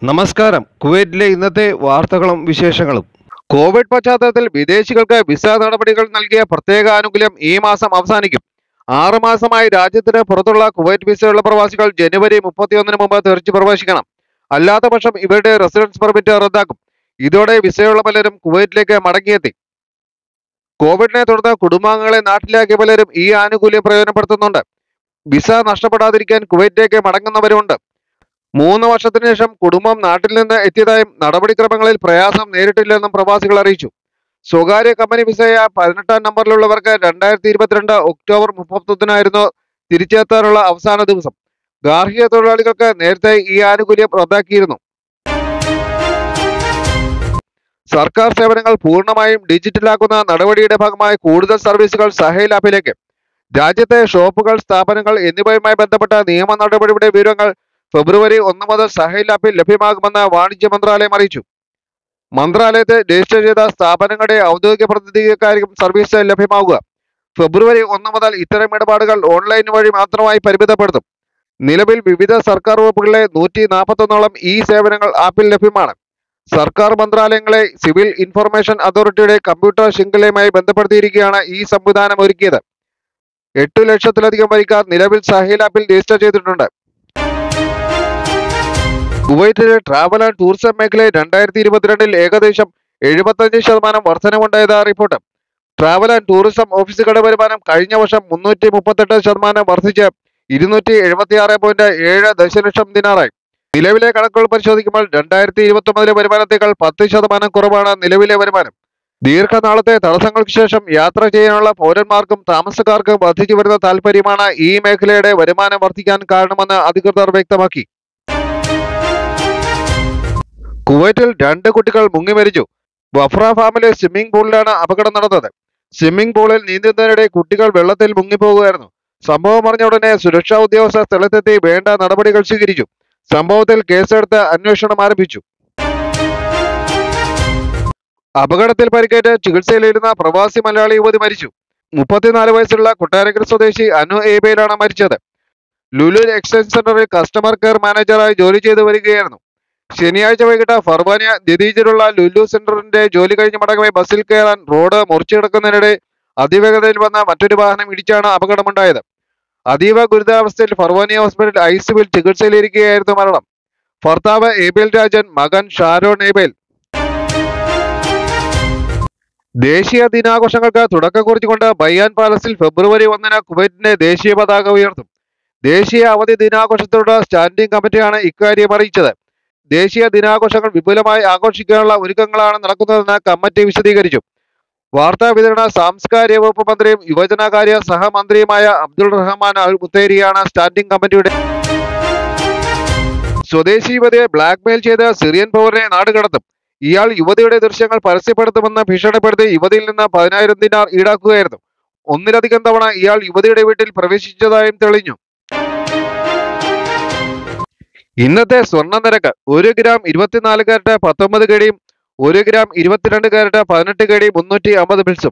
നമസ്കാരം കുവൈറ്റിലെ ഇന്നത്തെ വാർത്തകളും വിശേഷങ്ങളും കോവിഡ് പശ്ചാത്തലത്തിൽ വിദേശികൾക്ക് വിസ നടപടികൾ നൽകിയ പ്രത്യേക ആനുകൂല്യം ഈ മാസം അവസാനിക്കും ആറ് മാസമായി രാജ്യത്തിന് പുറത്തുള്ള കുവൈറ്റ് വിസയുള്ള പ്രവാസികൾ ജനുവരി മുപ്പത്തിയൊന്നിന് മുമ്പ് തിരിച്ചു പ്രവേശിക്കണം അല്ലാത്ത പക്ഷം ഇവരുടെ റെസിഡൻസ് പെർമിറ്റ് റദ്ദാക്കും ഇതോടെ വിസയുള്ള പലരും കുവൈറ്റിലേക്ക് മടങ്ങിയെത്തി കോവിഡിനെ തുടർന്ന് കുടുംബാംഗങ്ങളെ നാട്ടിലാക്കിയ പലരും ഈ ആനുകൂല്യം പ്രയോജനപ്പെടുത്തുന്നുണ്ട് വിസ നഷ്ടപ്പെടാതിരിക്കാൻ കുവൈറ്റിലേക്ക് മടങ്ങുന്നവരുമുണ്ട് മൂന്ന് വർഷത്തിന് ശേഷം കുടുംബം നാട്ടിൽ നിന്ന് എത്തിയതായും നടപടിക്രമങ്ങളിൽ പ്രയാസം നേരിട്ടില്ലെന്നും പ്രവാസികൾ അറിയിച്ചു സ്വകാര്യ കമ്പനി വിസയ പതിനെട്ടാം നമ്പറിലുള്ളവർക്ക് രണ്ടായിരത്തി ഇരുപത്തിരണ്ട് ഒക്ടോബർ മുപ്പത്തൊന്നിനായിരുന്നു തിരിച്ചെത്താനുള്ള അവസാന ദിവസം ഗാർഹിക തൊഴിലാളികൾക്ക് നേരത്തെ ഈ ആനുകൂല്യം റദ്ദാക്കിയിരുന്നു സർക്കാർ സേവനങ്ങൾ പൂർണ്ണമായും ഡിജിറ്റലാക്കുന്ന നടപടിയുടെ ഭാഗമായി കൂടുതൽ സർവീസുകൾ സഹേൽ ആപ്പിലേക്ക് രാജ്യത്തെ ഷോപ്പുകൾ സ്ഥാപനങ്ങൾ എന്നിവയുമായി ബന്ധപ്പെട്ട നിയമ നടപടിയുടെ വിവരങ്ങൾ ഫെബ്രുവരി ഒന്ന് മുതൽ സഹേൽ ആപ്പിൽ ലഭ്യമാകുമെന്ന് വാണിജ്യ മന്ത്രാലയം അറിയിച്ചു മന്ത്രാലയത്തെ രജിസ്റ്റർ ചെയ്ത സ്ഥാപനങ്ങളുടെ ഔദ്യോഗിക പ്രതിനിധിക്കാർക്കും സർവീസ് ലഭ്യമാവുക ഫെബ്രുവരി ഒന്ന് മുതൽ ഇത്തരം ഇടപാടുകൾ ഓൺലൈൻ വഴി മാത്രമായി പരിമിതപ്പെടുത്തും നിലവിൽ വിവിധ സർക്കാർ വകുപ്പുകളിലെ നൂറ്റി നാൽപ്പത്തൊന്നോളം ഈ സേവനങ്ങൾ ആപ്പിൽ ലഭ്യമാണ് സർക്കാർ മന്ത്രാലയങ്ങളെ സിവിൽ ഇൻഫർമേഷൻ അതോറിറ്റിയുടെ കമ്പ്യൂട്ടർ ശൃംഖലയുമായി ബന്ധപ്പെടുത്തിയിരിക്കുകയാണ് ഈ സംവിധാനം ഒരുക്കിയത് എട്ടു ലക്ഷത്തിലധികം വരിക്കാർ നിലവിൽ സഹേൽ ആപ്പിൽ രജിസ്റ്റർ ചെയ്തിട്ടുണ്ട് കുവൈറ്റിലെ ട്രാവൽ ആൻഡ് ടൂറിസം മേഖലയിൽ രണ്ടായിരത്തി ഇരുപത്തിരണ്ടിൽ ഏകദേശം എഴുപത്തഞ്ച് ശതമാനം വർധനവുണ്ടായതാ റിപ്പോർട്ട് ട്രാവൽ ആൻഡ് ടൂറിസം ഓഫീസുകളുടെ വരുമാനം കഴിഞ്ഞ വർഷം മുന്നൂറ്റി മുപ്പത്തെട്ട് ശതമാനം വർദ്ധിച്ച് ഇരുന്നൂറ്റി എഴുപത്തി ആറ് പോയിന്റ് ഏഴ് ദശലക്ഷം ദിനാറായി നിലവിലെ കണക്കുകൾ പരിശോധിക്കുമ്പോൾ രണ്ടായിരത്തി ഇരുപത്തി ഒമ്പതിലെ വരുമാനത്തേക്കാൾ പത്ത് ശതമാനം കുറവാണ് നിലവിലെ വരുമാനം ദീർഘനാളത്തെ തടസ്സങ്ങൾക്ക് ശേഷം യാത്ര ചെയ്യാനുള്ള പൗരന്മാർക്കും താമസക്കാർക്കും വർദ്ധിച്ചു വരുന്ന താൽപര്യമാണ് ഈ മേഖലയുടെ വരുമാനം വർദ്ധിക്കാൻ കാരണമെന്ന് അധികൃതർ വ്യക്തമാക്കി കുവൈറ്റിൽ രണ്ട് കുട്ടികൾ മുങ്ങി മരിച്ചു വഫ്ര ഫാമിലെ സ്വിമ്മിംഗ് പൂളിലാണ് അപകടം നടന്നത് സ്വിമ്മിംഗ് പൂളിൽ നീന്തുന്നതിനിടെ കുട്ടികൾ വെള്ളത്തിൽ മുങ്ങിപ്പോകുകയായിരുന്നു സംഭവം അറിഞ്ഞ ഉടനെ സുരക്ഷാ ഉദ്യോഗസ്ഥർ സ്ഥലത്തെത്തി വേണ്ട നടപടികൾ സ്വീകരിച്ചു സംഭവത്തിൽ കേസെടുത്ത് അന്വേഷണം ആരംഭിച്ചു അപകടത്തിൽ പരിക്കേറ്റ് ചികിത്സയിലിരുന്ന പ്രവാസി മലയാളി യുവതി മരിച്ചു മുപ്പത്തിനാല് വയസ്സുള്ള കൊട്ടാരക്കര സ്വദേശി അനു ഏബയിലാണ് മരിച്ചത് ലുലു എക്സ്ചേഞ്ച് സെന്ററിൽ കസ്റ്റമർ കെയർ മാനേജറായി ജോലി ചെയ്തു വരികയായിരുന്നു ശനിയാഴ്ച വൈകിട്ട് ഫർവാനിയ ജദീജിലുള്ള ലുലു സെന്ററിന്റെ ജോലി കഴിഞ്ഞ് മടങ്ങവേ ബസ്സിൽ കയറാൻ റോഡ് മുറിച്ചു കിടക്കുന്നതിനിടെ അതിവേഗതയിൽ വന്ന മറ്റൊരു വാഹനം ഇടിച്ചാണ് അപകടമുണ്ടായത് അതീവ ഗുരുതരാവസ്ഥയിൽ ഫർവാനിയ ഹോസ്പിറ്റൽ ഐസിയുവിൽ ചികിത്സയിലിരിക്കുകയായിരുന്നു മരണം ഭർത്താവ് ഏബേൽ രാജൻ മകൻ ഷാരോൺ ഏബേൽ ദേശീയ ദിനാഘോഷങ്ങൾക്ക് തുടക്കം കുറിച്ചുകൊണ്ട് ബയ്യാൻ പാലസിൽ ഫെബ്രുവരി ഒന്നിന് കുവൈറ്റിന്റെ ദേശീയ പതാക ഉയർത്തും ദേശീയ അവധി ദിനാഘോഷത്തോട് സ്റ്റാൻഡിംഗ് കമ്മിറ്റിയാണ് ഇക്കാര്യം അറിയിച്ചത് ദേശീയ ദിനാഘോഷങ്ങൾ വിപുലമായി ആഘോഷിക്കാനുള്ള ഒരുക്കങ്ങളാണ് നടക്കുന്നതെന്ന് കമ്മിറ്റി വിശദീകരിച്ചു വാർത്താ വിതരണ സാംസ്കാരിക വകുപ്പ് മന്ത്രിയും യുവജനകാര്യ സഹമന്ത്രിയുമായ അബ്ദുൾ റഹ്മാൻ അൽ മുത്തേരിയാണ് സ്റ്റാൻഡിംഗ് കമ്മിറ്റിയുടെ സ്വദേശി യുവതിയെ ബ്ലാക്ക്മെയിൽ ചെയ്ത് സിറിയൻ പൗരനെ നാട് കടത്തും ഇയാൾ യുവതിയുടെ ദൃശ്യങ്ങൾ പരസ്യപ്പെടുത്തുമെന്ന് ഭീഷണിപ്പെടുത്തി യുവതിയിൽ നിന്ന് പതിനായിരം ദിനാർ ഈടാക്കുകയായിരുന്നു ഒന്നിലധികം തവണ ഇയാൾ യുവതിയുടെ വീട്ടിൽ പ്രവേശിച്ചതായും തെളിഞ്ഞു ഇന്നത്തെ സ്വർണ്ണ നിരക്ക് ഒരു ഗ്രാം ഇരുപത്തിനാല് കാരറ്റ് പത്തൊമ്പത് കടിയും ഒരു ഗ്രാം ഇരുപത്തിരണ്ട് കാരറ്റ് പതിനെട്ട് കടി മുന്നൂറ്റി അമ്പത് പിൽസും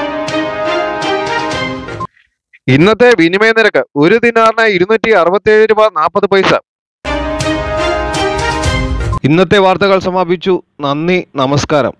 ഇന്നത്തെ വിനിമയ നിരക്ക് ഒരു ദിനാറിന് ഇരുന്നൂറ്റി അറുപത്തിയേഴ് രൂപ നാൽപ്പത് പൈസ ഇന്നത്തെ വാർത്തകൾ സമാപിച്ചു നന്ദി നമസ്കാരം